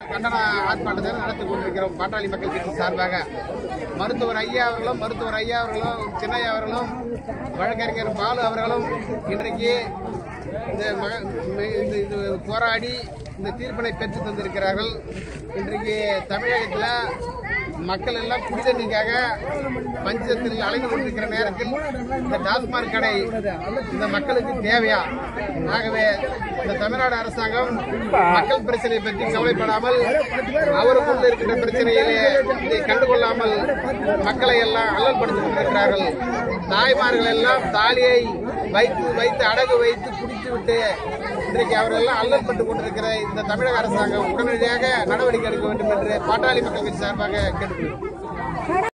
கண்டன ஆர்ப்பாட்டத்தை நடத்தி கொண்டிருக்கிறோம் பாட்டாளி மக்கள் கட்சி சார்பாக மருத்துவர் ஐயா அவர்களும் மருத்துவர் ஐயா அவர்களும் சின்னையா அவர்களும் வழக்கறிஞர் பாலு அவர்களும் இன்றைக்கு இந்த மக- இந்த இது போராடி இந்த தீர்ப்பினை பெற்று தந்திருக்கிறார்கள் இன்றைக்கு தமிழகத்தில் மக்கள் எல்லாம் குடிதண்ணிக்காக பஞ்சத்தில் அலைந்து கொண்டிருக்கிற நேரத்தில் இந்த டாஸ்மாக் கடை இந்த மக்களுக்கு தேவையா ஆகவே இந்த தமிழ்நாடு அரசாங்கம் மக்கள் பிரச்சனையை பற்றி கவலைப்படாமல் அவருக்குள்ள இருக்கின்ற பிரச்சனையிலே இதை கண்டுகொள்ளாமல் மக்களை எல்லாம் அல்லல்படுத்திக் கொண்டிருக்கிறார்கள் தாய்மார்கள் எல்லாம் தாலியை வைத்து வைத்து அடகு வைத்து குடித்து விட்டு இன்றைக்கு அவரெல்லாம் அல்லல்பட்டு கொண்டிருக்கிற இந்த தமிழக அரசாங்கம் உடனடியாக நடவடிக்கை எடுக்க வேண்டும் என்று பாட்டாளி மக்கள் கட்சி சார்பாக கேட்டுக்கொள்கிறோம்